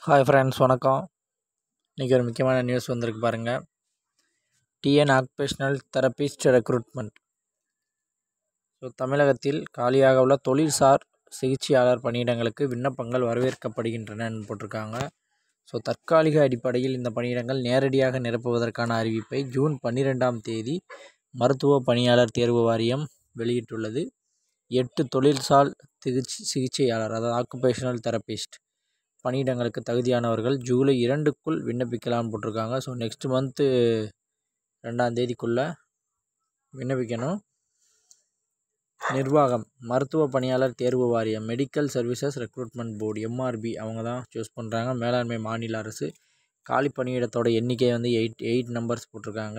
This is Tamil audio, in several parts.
ஹாய் ஃப்ரெண்ட்ஸ் வணக்கம் இன்றைக்கி ஒரு முக்கியமான நியூஸ் வந்திருக்கு பாருங்கள் TN occupational therapist recruitment so தமிழகத்தில் காலியாக உள்ள தொழில்சார் சிகிச்சையாளர் பணியிடங்களுக்கு விண்ணப்பங்கள் வரவேற்கப்படுகின்றனன்னு போட்டிருக்காங்க ஸோ தற்காலிக அடிப்படையில் இந்த பணியிடங்கள் நேரடியாக நிரப்புவதற்கான அறிவிப்பை ஜூன் பன்னிரெண்டாம் தேதி மருத்துவ பணியாளர் தேர்வு வாரியம் வெளியிட்டுள்ளது எட்டு தொழில்சார் சிகிச்சை சிகிச்சையாளர் அதாவது ஆக்குபேஷனல் தெரபிஸ்ட் பணியிடங்களுக்கு தகுதியானவர்கள் ஜூலை இரண்டுக்குள் விண்ணப்பிக்கலாம்னு போட்டிருக்காங்க ஸோ நெக்ஸ்ட் மந்த்து ரெண்டாம் தேதிக்குள்ளே விண்ணப்பிக்கணும் நிர்வாகம் மருத்துவ பணியாளர் தேர்வு வாரியம் medical services recruitment board MRB அவங்க தான் சூஸ் பண்ணுறாங்க மேலாண்மை மாநில அரசு காலி பணியிடத்தோட எண்ணிக்கை வந்து எயிட் எயிட் நம்பர்ஸ் போட்டிருக்காங்க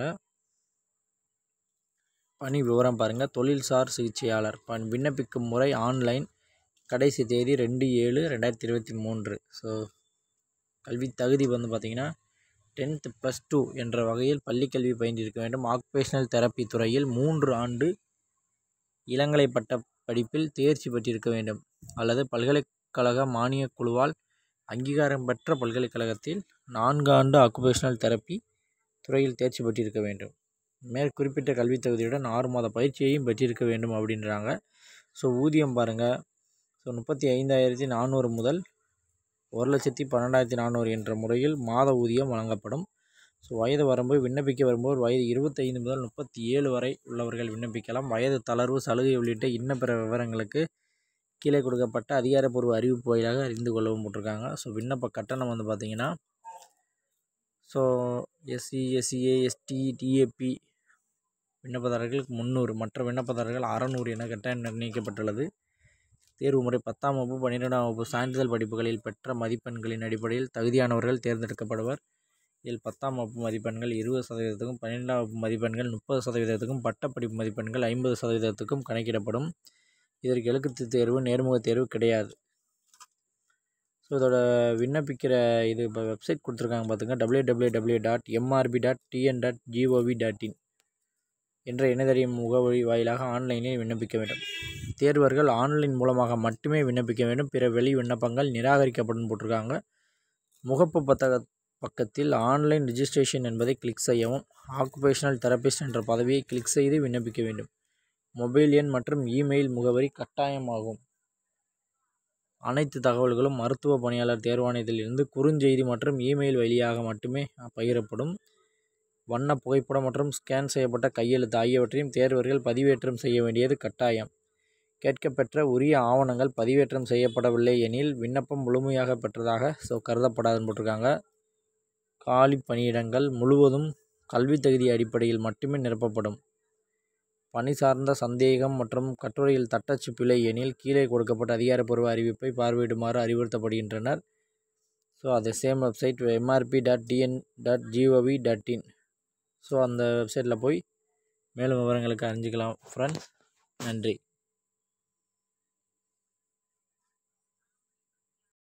பணி விவரம் பாருங்கள் தொழில்சார் சிகிச்சையாளர் பண் விண்ணப்பிக்கும் முறை ஆன்லைன் கடைசி தேதி ரெண்டு ஏழு ரெண்டாயிரத்தி இருபத்தி மூன்று ஸோ கல்வி தகுதி வந்து பார்த்திங்கன்னா டென்த்து ப்ளஸ் டூ என்ற வகையில் பள்ளிக்கல்வி பயின்றிருக்க வேண்டும் ஆக்குபேஷனல் தெரப்பி துறையில் மூன்று ஆண்டு இளங்கலை பட்ட படிப்பில் தேர்ச்சி பெற்றிருக்க வேண்டும் அல்லது பல்கலைக்கழக மானியக் குழுவால் அங்கீகாரம் பெற்ற பல்கலைக்கழகத்தில் நான்கு ஆண்டு ஆக்குபேஷனல் தெரப்பி துறையில் தேர்ச்சி பெற்றிருக்க வேண்டும் மேற்குறிப்பிட்ட கல்வித் தகுதியுடன் ஆறு மாத பயிற்சியையும் பெற்றிருக்க வேண்டும் அப்படின்றாங்க ஸோ ஊதியம் பாருங்கள் ஸோ முப்பத்தி ஐந்தாயிரத்தி நானூறு முதல் ஒரு லட்சத்தி பன்னெண்டாயிரத்தி நானூறு என்ற முறையில் மாத ஊதியம் வழங்கப்படும் ஸோ வயது வரம்பு விண்ணப்பிக்க வரும்போது வயது இருபத்தைந்து முதல் முப்பத்தி ஏழு வரை உள்ளவர்கள் விண்ணப்பிக்கலாம் வயது தளர்வு சலுகை உள்ளிட்ட இன்ன பிற விவரங்களுக்கு கீழே கொடுக்கப்பட்ட அதிகாரப்பூர்வ அறிவிப்பு வாயிலாக அறிந்து கொள்ளவும் போட்டிருக்காங்க ஸோ விண்ணப்ப கட்டணம் வந்து பார்த்திங்கன்னா so SC SCA ST DAP விண்ணப்பதாரர்களுக்கு முந்நூறு மற்ற விண்ணப்பதாரர்கள் அறநூறு என கட்டணம் நிர்ணயிக்கப்பட்டுள்ளது தேர்வு முறை பத்தாம் வகுப்பு பன்னிரெண்டாம் வகுப்பு சான்றிதழ் படிப்புகளில் பெற்ற மதிப்பெண்களின் அடிப்படையில் தகுதியானவர்கள் தேர்ந்தெடுக்கப்படுவர் இதில் பத்தாம் வகுப்பு மதிப்பெண்கள் இருபது சதவீதத்துக்கும் பன்னிரெண்டாம் வகுப்பு மதிப்பெண்கள் முப்பது சதவீதத்துக்கும் பட்டப்படிப்பு மதிப்பெண்கள் ஐம்பது சதவீதத்துக்கும் கணக்கிடப்படும் இதற்கு எழுத்து தேர்வு நேர்முக தேர்வு கிடையாது ஸோ இதோட விண்ணப்பிக்கிற இது இப்போ வெப்சைட் கொடுத்துருக்காங்க பார்த்துங்க W W W dot MRB dot TN dot GOV dot in என்ற இணையதள முகவரி வாயிலாக ஆன்லைனில் விண்ணப்பிக்க வேண்டும் தேர்வர்கள் ஆன்லைன் மூலமாக மட்டுமே விண்ணப்பிக்க வேண்டும் பிற வெளி விண்ணப்பங்கள் நிராகரிக்கப்படும் போட்டிருக்காங்க முகப்பு பத்தக பக்கத்தில் ஆன்லைன் ரிஜிஸ்ட்ரேஷன் என்பதை கிளிக் செய்யவும் ஆக்குபேஷனல் தெரபிஸ்ட் என்ற பதவியை கிளிக் செய்து விண்ணப்பிக்க வேண்டும் மொபைல் எண் மற்றும் இமெயில் முகவரி கட்டாயமாகும் அனைத்து தகவல்களும் மருத்துவ பணியாளர் தேர்வாணையத்திலிருந்து குறுஞ்செய்தி மற்றும் இமெயில் வழியாக மட்டுமே பகிரப்படும் வண்ண புகைப்படம் மற்றும் ஸ்கேன் செய்யப்பட்ட கையெழுத்து ஆகியவற்றையும் தேர்வர்கள் பதிவேற்றம் செய்ய வேண்டியது கட்டாயம் கேட்கப்பெற்ற உரிய ஆவணங்கள் பதிவேற்றம் செய்யப்படவில்லை எனில் விண்ணப்பம் முழுமையாக பெற்றதாக ஸோ கருதப்படாதுன்னு போட்டிருக்காங்க காலி பணியிடங்கள் முழுவதும் கல்வி தகுதி அடிப்படையில் மட்டுமே நிரப்பப்படும் பணி சார்ந்த சந்தேகம் மற்றும் கட்டுரையில் தட்டச்சு பிழை எனில் கீழே கொடுக்கப்பட்ட அதிகாரப்பூர்வ அறிவிப்பை பார்வையிடுமாறு அறிவுறுத்தப்படுகின்றனர் ஸோ அது same website MRB dot TN dot GOV dot in so அந்த வெப்சைட்டில் போய் மேலும் விவரங்களுக்கு அறிஞ்சிக்கலாம் ஃப்ரெண்ட்ஸ் நன்றி